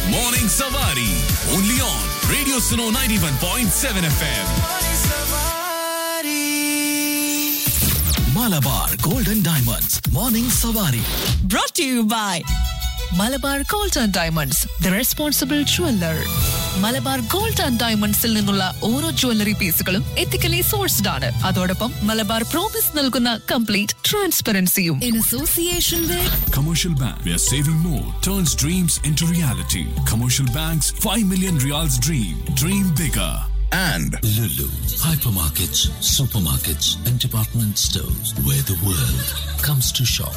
Morning Savari. Only on Radio Suno 91.7 FM. Malabar Golden Diamonds. Morning Savari. brought to you by Malabar gold and diamonds the responsible jeweller Malabar gold and ഡയമണ്ട്സിൽ നിന്നുള്ള ഓരോ jewellery പീസുകളും ethically sourced ആണ് അതോടൊപ്പം Malabar promise നൽകുന്ന complete ട്രാൻസ്പെറൻസിയും in association with Commercial Bank, where saving more turns dreams into reality. Commercial Bank's 5 million reals dream. Dream bigger. And Lulu, hypermarkets, supermarkets, and department stores where the world comes to shop.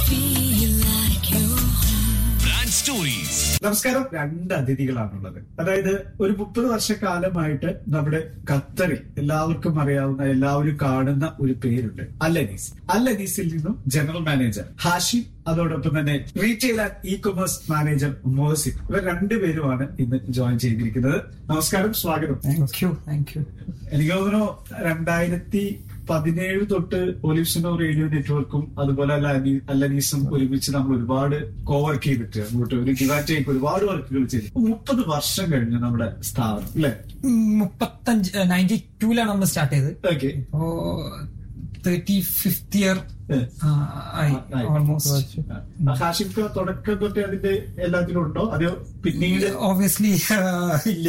brand stories. നമസ്കാരം രണ്ട് അതിഥികളാണുള്ളത് അതായത് ഒരു മുപ്പത് വർഷക്കാലമായിട്ട് നമ്മുടെ ഖത്തറിൽ എല്ലാവർക്കും അറിയാവുന്ന എല്ലാവരും കാണുന്ന ഒരു പേരുണ്ട് അല്ലനീസ് അല്ലനീസിൽ നിന്നും ജനറൽ മാനേജർ ഹാഷിം അതോടൊപ്പം തന്നെ retail and e commerce manager Mohsin ഇവർ രണ്ടുപേരുമാണ് ഇന്ന് ജോയിൻ ചെയ്തിരിക്കുന്നത് നമസ്കാരം സ്വാഗതം താങ്ക് യു താങ്ക് യു എനിക്ക് തോന്നുന്നു രണ്ടായിരത്തി പതിനേഴ് തൊട്ട് ഒലിവ്സിനോ റേഡിയോ നെറ്റ്വർക്കും അതുപോലെ അല്ല അനി- അല്ലനീസും ഒരുമിച്ച് നമ്മൾ ഒരുപാട് കോവർക്ക് ചെയ്തിട്ട് അങ്ങോട്ട് ഒരു ഗിവാറ്റേക്ക് ഒരുപാട് വർക്കുകൾ ചെയ്തു മുപ്പത് വർഷം കഴിഞ്ഞു നമ്മുടെ സ്ഥാപനം അല്ലെ മുപ്പത്തഞ്ച് നയൻറ്റി ടൂലാണ് നമ്മൾ സ്റ്റാർട്ട് ചെയ്തത് ഓക്കെ ഇപ്പോ തേർട്ടി ഫിഫ്ത് ഇയർ ആയി ഓൾമോസ്റ്റ് ഹാഷിഫ് തുടക്കം തൊട്ട് അതിന്റെ എല്ലാത്തിലും ഉണ്ടോ അതെയോ പിന്നീട് ഓബിയസ്ലി ഇല്ല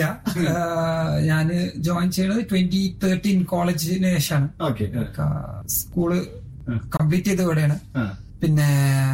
ഞാൻ ജോയിൻ ചെയ്യണത് ട്വന്റി തേർട്ടീൻ കോളേജിന് ശേഷമാണ് ഓക്കെ സ്കൂള് കംപ്ലീറ്റ് ചെയ്ത ഇവിടെയാണ് ആ പിന്നെ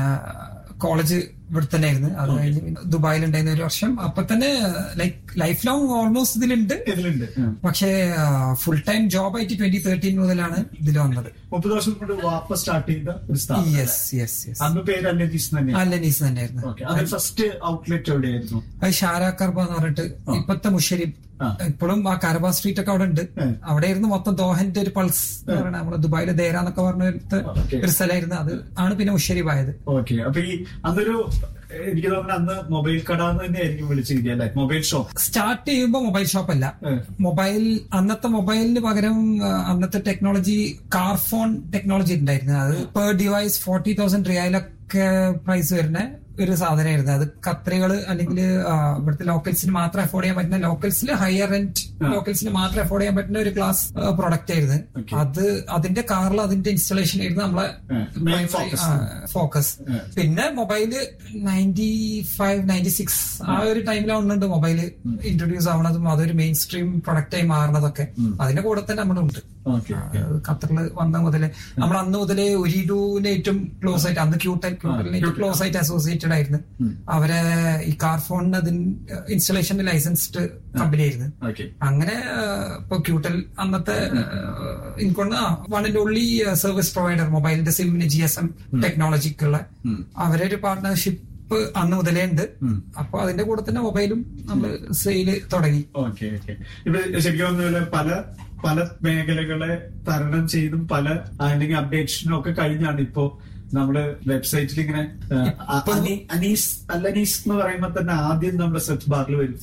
കോളേജ് ഇവിടെ തന്നെ ആയിരുന്നു അത് കഴിഞ്ഞ് പിന്നെ ദുബായിലുണ്ടായിരുന്ന ഒരു വർഷം അപ്പൊ തന്നെ ലൈക്ക് ലൈഫ് ലോങ് ഓൾമോസ്റ്റ് ഇതിലുണ്ട് ഇതിലുണ്ട് ആ. പക്ഷേ ഫുൾ ടൈം ജോബ് ആയിട്ട് ട്വന്റി തേർട്ടീൻ മുതലാണ് ഇതിൽ വന്നത് മുപ്പത് വർഷം കൊണ്ട് വാപ്പ സ്റ്റാർട്ട് ചെയ്ത ഒരു സ്ഥാപനം യെസ് യെസ് യെസ് അന്ന് പേര് അല്ലനീസ് തന്നെയാണ് അല്ല നീസ് തന്നെയായിരുന്നു ഓക്കെ അത് ഫസ്റ്റ് ഔട്ട്ലെറ്റ് എവിടെയായിരുന്നു അത് ഷാര കർബ എന്ന് പറഞ്ഞിട്ട് ഇപ്പത്തെ മുഷരി ആ. ഇപ്പോഴും ആ കർബ സ്ട്രീറ്റ് ഒക്കെ അവിടെ ഉണ്ട് ഉം. അവിടെ ഇരുന്ന് മൊത്തം ദോഹന്റെ ഒരു പൾസ് എന്ന് പറയുന്നത് നമ്മുടെ ദുബായിലെ ദേര എന്നൊക്കെ പറഞ്ഞ ഒരു- ഓക്കെ. ഒരു സ്ഥലമായിരുന്നു അത് ആണ് പിന്നെ മുഷരിബ് ആയത് ഓക്കെ അപ്പൊ ഈ അതൊരു എനിക്ക് തോന്നുന്നു അന്ന് മൊബൈൽ കട എന്ന് തന്നെ ആയിരിക്കും വിളിച്ചിരിക്കുക അല്ലെ മൊബൈൽ ഷോപ്പ് സ്റ്റാർട്ട് ചെയ്യുമ്പോ മൊബൈൽ ഷോപ്പ് അല്ല ഉം. മൊബൈൽ അന്നത്തെ മൊബൈലിന് പകരം ആ, അന്നത്തെ ടെക്നോളജി കാർ ഫോൺ ടെക്നോളജി ഉണ്ടായിരുന്നു അത് പെർ ഡിവൈസ് ഫോർട്ടി തൗസൻഡ് റിയാലൊക്കെ പ്രൈസ് വരുന്ന ഒരു സാധനമായിരുന്നു അത് ഖത്രികള് അല്ലെങ്കിൽ ഇവിടുത്തെ ലോക്കൽസിന് മാത്രം അഫോർഡ് ചെയ്യാൻ പറ്റുന്ന ലോക്കൽസിൽ ഹയർ റെന്റ് ലോക്കൽസിന് മാത്രം അഫോർഡ് ചെയ്യാൻ പറ്റുന്ന ഒരു ക്ലാസ് പ്രോഡക്റ്റ് ആയിരുന്നു Okay. അത് അതിന്റെ കാറിൽ അതിന്റെ ഇൻസ്റ്റലേഷൻ ആയിരുന്നു നമ്മളെ ഉം. Main focus. ഫോക്കസ് ഉം. പിന്നെ mobile ninety five ninety six ആ ഒരു ടൈമിലാണ് മൊബൈല് ഇൻട്രൊഡ്യൂസ് ആവണതും അതൊരു മെയിൻ സ്ട്രീം പ്രൊഡക്റ്റ് ആയി മാറുന്നതൊക്കെ അതിന്റെ കൂടെ തന്നെ നമ്മളുണ്ട് ഓക്കെ ഖത്തറിൽ വന്ന മുതലേ നമ്മൾ അന്ന് മുതലേ ഒരിഡുവിന് ഏറ്റവും ക്ലോസ് ആയിട്ട് അന്ന് ക്യൂട്ടൽ ക്യൂട്ടലിന് ഏറ്റവും ക്ലോസ് ആയിട്ട് അസോസിയേറ്റഡ് ആയിരുന്നു അവരെ ഈ കാർ ഫോണിന് അതിന് ഇൻസ്റ്റലേഷന് ലൈസൻസ്ഡ് കമ്പനി ആയിരുന്നു ഓക്കെ അങ്ങനെ ആ, ഇപ്പൊ ക്യൂട്ടൽ അന്നത്തെ എനിക്കൊണ്ട് one and only service provider മൊബൈലിന്റെ സിമ്മിന് ജി എസ് എം ടെക്നോളജിക്കുള്ള അവരെ ഒരു പാർട്ട്ണർഷിപ്പ് അന്ന് മുതലേ ഉണ്ട് അപ്പൊ അതിന്റെ കൂടെ തന്നെ മൊബൈലും നമ്മൾ സെയില് തുടങ്ങി ഓക്കെ ഓക്കെ ഇപ്പൊ ശരിക്കും പറഞ്ഞ പല പല മേഖലകളെ തരണം ചെയ്തും പല അല്ലെങ്കിൽ അപ്ഡേഷനും ഒക്കെ കഴിഞ്ഞാണ് ഇപ്പോ നമ്മുടെ വെബ്സൈറ്റിൽ ഇങ്ങനെ ആ, അ- അനി- അനീസ് അല്ലനീസ് എന്ന് പറയുമ്പോ തന്നെ ആദ്യം നമ്മുടെ സെർച്ച് ബാറിൽ വരും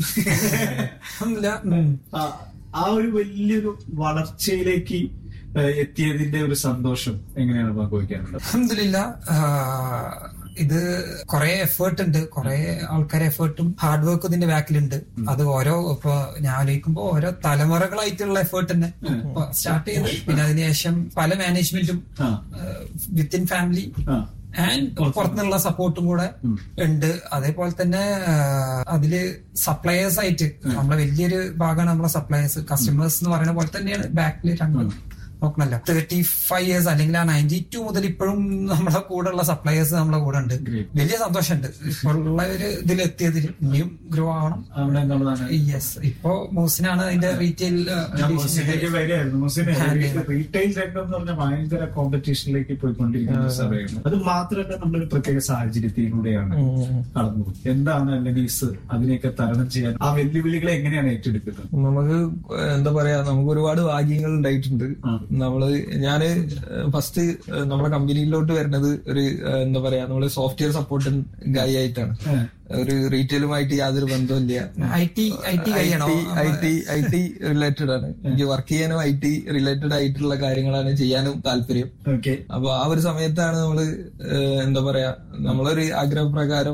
ഇല്ല, ഉം. ആ, ആ ഒരു വലിയൊരു വളർച്ചയിലേക്ക് ആ, എത്തിയതിന്റെ ഒരു സന്തോഷം എങ്ങനെയാണ് പങ്കുവയ്ക്കാനുള്ളത് അൽഹംദുലില്ലാ ആഹ് ഇത് കുറെ എഫേർട്ട് ഉണ്ട് കുറെ ആൾക്കാരെ എഫേർട്ടും ഹാർഡ് വർക്കും ഇതിന്റെ ബാക്കിലുണ്ട് അത് ഓരോ ഇപ്പൊ ഞാൻ ആലോചിക്കുമ്പോ ഓരോ തലമുറകളായിട്ടുള്ള എഫേർട്ട് തന്നെ സ്റ്റാർട്ട് ചെയ്ത് പിന്നെ അതിനുശേഷം പല മാനേജ്മെന്റും ആ. വിത്തിൻ ഫാമിലി ആ ആൻഡ് പുറത്തുനിന്നുള്ള സപ്പോർട്ടും കൂടെ ഉണ്ട് അതേപോലെ തന്നെ ആഹ് അതില് സപ്ലയേഴ്സ് ആയിട്ട് നമ്മളെ വലിയൊരു ഭാഗമാണ് നമ്മളെ സപ്ലയേഴ്സ് കസ്റ്റമേഴ്സ് എന്ന് പറയുന്ന പോലെ തന്നെയാണ് ബാക്കിൽ രണ്ടും നോക്കണല്ലോ തേർട്ടി ഫൈവ് ഇയേഴ്സ് അല്ലെങ്കിൽ ആ നയൻറ്റി ടു മുതൽ ഇപ്പോഴും നമ്മളെ കൂടെ ഉള്ള സപ്ലയേഴ്സ് നമ്മളെ കൂടെ ഉണ്ട് Great. വലിയ സന്തോഷമുണ്ട് ഇപ്പോൾ ഉള്ള ഒരു ഇതിലെത്തിയതിൽ ഇനിയും ഗ്രോ ആവണം അവിടെ എന്നുള്ളതാണ് യെസ് ഇപ്പോ മൂസിനാണ് അതിന്റെ റീറ്റെയിൽ ഞാൻ മുസ്ലിലേക്ക് വരികയായിരുന്നു മുസ്ലിം റീറ്റെയിൽ രംഗം എന്ന് പറഞ്ഞാൽ ഭയങ്കര കോമ്പറ്റീഷനിലേക്ക് പോയിക്കൊണ്ടിരിക്കുന്ന ഒരു സമയമാണ് അത് മാത്രമല്ല നമ്മളൊരു പ്രത്യേക സാഹചര്യത്തിലൂടെയാണ് കടന്നു എന്താണ് അല്ലനീസ് അതിനെയൊക്കെ തരണം ചെയ്യാൻ ആ വെല്ലുവിളികളെ എങ്ങനെയാണ് ഏറ്റെടുക്കുന്നത് നമുക്ക് എന്താ പറയാ നമുക്ക് ഒരുപാട് ഭാഗ്യങ്ങൾ ഉണ്ടായിട്ടുണ്ട് ആ. നമ്മള് ഞാന് ഫസ്റ്റ് നമ്മുടെ കമ്പനിയിലോട്ട് വരുന്നത് ഒരു ഏഹ്, എന്താ പറയാ നമ്മള് സോഫ്റ്റ്വെയർ സപ്പോർട്ട് ഗായി ആയിട്ടാണ് ഒരു റീറ്റെയിലുമായിട്ട് യാതൊരു ബന്ധമില്ല ഐ ടി ഐ ടി കഴിയണോ I T I T related ആണ് എനിക്ക് വർക്ക് ചെയ്യാനും ഐ ടി റിലേറ്റഡ് ആയിട്ടുള്ള കാര്യങ്ങളാണ് ചെയ്യാനും താല്പര്യം ഓക്കെ അപ്പൊ ആ ഒരു സമയത്താണ് നമ്മള് ഏഹ്, എന്താ പറയാ നമ്മളൊരു ആഗ്രഹപ്രകാരം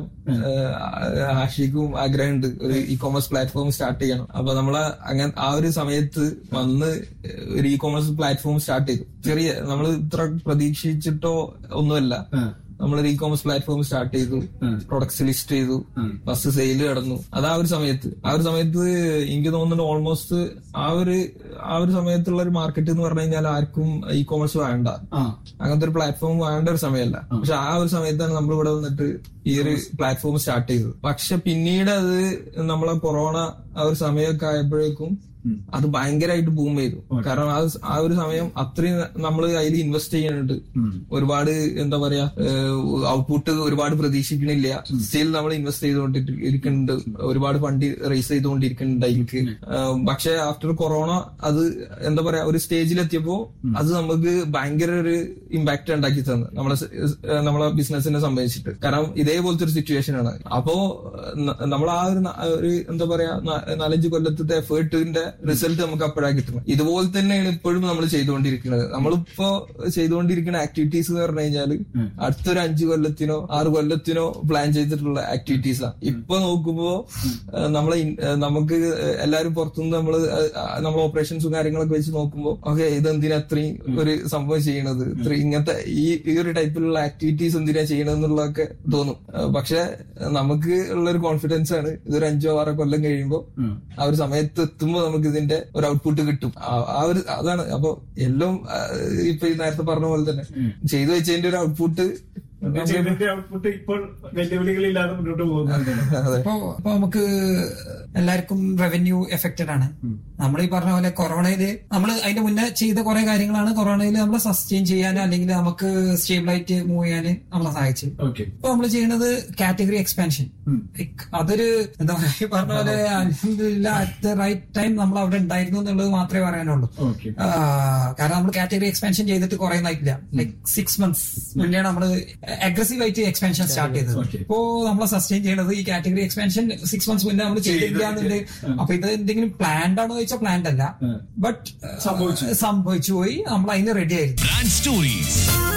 ഏഹ്, ആഷിക്കും ആഗ്രഹമുണ്ട് ഒരു ഇ കോമേഴ്സ് പ്ലാറ്റ്ഫോം സ്റ്റാർട്ട് ചെയ്യണം അപ്പൊ നമ്മള് അങ്ങനെ ആ ഒരു സമയത്ത് വന്ന് ഒരു ഇ കോമേഴ്സ് പ്ലാറ്റ്ഫോം സ്റ്റാർട്ട് ചെയ്തു ചെറിയ നമ്മൾ ഇത്ര പ്രതീക്ഷിച്ചിട്ടോ ഒന്നുമല്ല നമ്മളൊരു ഇ കോമേഴ്സ് പ്ലാറ്റ്ഫോം സ്റ്റാർട്ട് ചെയ്തു പ്രൊഡക്ട്സ് ലിസ്റ്റ് ചെയ്തു ഫസ്റ്റ് സെയിൽ കടന്നു അത് ആ ഒരു സമയത്ത് ആ ഒരു സമയത്ത് എനിക്ക് തോന്നുന്നുണ്ട് ഓൾമോസ്റ്റ് ആ ഒരു ആ ഒരു സമയത്തുള്ള ഒരു മാർക്കറ്റ് എന്ന് പറഞ്ഞു കഴിഞ്ഞാൽ ആർക്കും ഇ കോമേഴ്സ് വേണ്ട ആ അങ്ങനത്തെ ഒരു പ്ലാറ്റ്ഫോം വേണ്ട ഒരു സമയമല്ല പക്ഷെ ആ ഒരു സമയത്താണ് നമ്മൾ ഇവിടെ വന്നിട്ട് ഈ ഒരു പ്ലാറ്റ്ഫോം സ്റ്റാർട്ട് ചെയ്തത് പക്ഷെ പിന്നീട് അത് നമ്മളെ കൊറോണ ആ ഒരു സമയമൊക്കെ ആയപ്പോഴേക്കും അത് ഭയങ്കരമായിട്ട് ബൂം ചെയ്തു കാരണം ആ സ് ആ ഒരു സമയം അത്രയും നമ്മൾ അതിൽ ഇൻവെസ്റ്റ് ചെയ്യുന്നുണ്ട് ഒരുപാട് എന്താ പറയാ ഔട്ട്പുട്ട് ഒരുപാട് പ്രതീക്ഷിക്കണില്ല സ്റ്റിൽ നമ്മൾ ഇൻവെസ്റ്റ് ചെയ്തുകൊണ്ടിരിക്കുന്നുണ്ട് ഒരുപാട് ഫണ്ട് റേസ് ചെയ്തുകൊണ്ടിരിക്കുന്നുണ്ട് അതിലേക്ക് ഏഹ് പക്ഷെ ആഫ്റ്റർ കൊറോണ അത് എന്താ പറയാ ഒരു സ്റ്റേജിലെത്തിയപ്പോ അത് നമുക്ക് ഭയങ്കര ഒരു ഇമ്പാക്ട് ഉണ്ടാക്കി തന്നു നമ്മളെ സ്- ഏഹ് നമ്മളെ ബിസിനസിനെ സംബന്ധിച്ചിട്ട് കാരണം ഇതേപോലത്തെ ഒരു സിറ്റുവേഷൻ ആണ് അപ്പോ നമ്മൾ ആ ഒരു ന- ഒരു എന്താ പറയാ ന- നാലഞ്ച് കൊല്ലത്തെ എഫേർട്ടിന്റെ റിസൾട്ട് നമുക്ക് അപ്പോഴാണ് കിട്ടുന്നത് ഇതുപോലെ തന്നെയാണ് ഇപ്പോഴും നമ്മൾ ചെയ്തുകൊണ്ടിരിക്കുന്നത് നമ്മളിപ്പോ ചെയ്തുകൊണ്ടിരിക്കുന്ന ആക്ടിവിറ്റീസ് എന്ന് പറഞ്ഞു കഴിഞ്ഞാല് അടുത്തൊരു അഞ്ചു കൊല്ലത്തിനോ ആറ് കൊല്ലത്തിനോ പ്ലാൻ ചെയ്തിട്ടുള്ള ആക്ടിവിറ്റീസ് ആണ് ഇപ്പൊ നോക്കുമ്പോ ഏഹ് നമ്മളെ ഇൻ- ഏഹ് നമുക്ക് എല്ലാരും പുറത്തുനിന്ന് നമ്മള് നമ്മൾ ഓപ്പറേഷൻസും കാര്യങ്ങളൊക്കെ വെച്ച് നോക്കുമ്പോ ഓക്കെ ഇതെന്തിനാ അത്രയും ഒരു സംഭവം ചെയ്യണത് ഇത്രയും ഇങ്ങനത്തെ ഈ ഈ ഒരു ടൈപ്പിലുള്ള ആക്ടിവിറ്റീസ് എന്തിനാ ചെയ്യണമെന്നുള്ളതൊക്കെ തോന്നും ഏഹ് പക്ഷെ നമുക്ക് ഉള്ള ഒരു കോൺഫിഡൻസ് ആണ് ഇതൊരു അഞ്ചോ ആറോ കൊല്ലം കഴിയുമ്പോ ആ ഒരു സമയത്ത് എത്തുമ്പോ നമുക്ക് ഇതിന്റെ ഒരു ഔട്ട്പുട്ട് കിട്ടും ആ- ആ ഒരു അതാണ് അപ്പൊ എല്ലാം ആ, ഇപ്പൊ ഈ നേരത്തെ പറഞ്ഞ പോലെ തന്നെ ചെയ്തു വെച്ചതിന്റെ ഒരു ഔട്ട്പുട്ട് ചെയ്തതിന്റെ ഔട്ട്പുട്ട് ഇപ്പോൾ വെല്ലുവിളികളില്ലാതെ മുന്നോട്ട് പോകുന്നുണ്ട് അതെ ഇപ്പൊ ഇപ്പൊ നമുക്ക് എല്ലാവർക്കും റവന്യൂ എഫക്റ്റഡ് ആണ് നമ്മൾ ഈ പറഞ്ഞ പോലെ കൊറോണയില് നമ്മൾ അതിന്റെ മുന്നേ ചെയ്ത കുറെ കാര്യങ്ങളാണ് കൊറോണയിൽ നമ്മളെ സസ്റ്റെയിൻ ചെയ്യാൻ അല്ലെങ്കിൽ നമുക്ക് സ്റ്റേബിളായിട്ട് മൂവ് ചെയ്യാൻ നമ്മളെ സഹായിച്ചു ഓക്കെ ഇപ്പൊ നമ്മൾ ചെയ്യുന്നത് കാറ്റഗറി എക്സ്പാൻഷൻ അതൊരു എന്താ പറയാ ഈ പറഞ്ഞ പോലെ അൽഹംദുലില്ലാ അറ്റ് ദ റൈറ്റ് ടൈം നമ്മൾ അവിടെ ഉണ്ടായിരുന്നു എന്നുള്ളത് മാത്രമേ പറയാനുള്ളൂ ഓക്കെ ആ, കാരണം നമ്മൾ കാറ്റഗറി എക്സ്പാൻഷൻ ചെയ്തിട്ട് കുറെ നായിട്ടില്ല ലൈക് സിക്സ് മന്ത്സ് മുന്നെയാണ് നമ്മൾ അഗ്രസീവ് ആയിട്ട് എക്സ്പാൻഷൻ സ്റ്റാർട്ട് ചെയ്തത് Okay. ഇപ്പോ നമ്മളെ സസ്റ്റെയിൻ ചെയ്യണത് ഈ കാറ്റഗറി എക്സ്പാൻഷൻ സിക്സ് മന്ത്സ് മുന്നേ നമ്മൾ ചെയ്തില്ല എന്നുണ്ട് അപ്പൊ ഇത് എന്തെങ്കിലും പ്ലാൻഡ് ആണോ ചോദിച്ചാൽ പ്ലാൻഡ് അല്ല ബട്ട് സംഭവിച്ചു. സംഭവിച്ചു പോയി നമ്മൾ അതിന് റെഡി ആയിരുന്നു Brand Stories.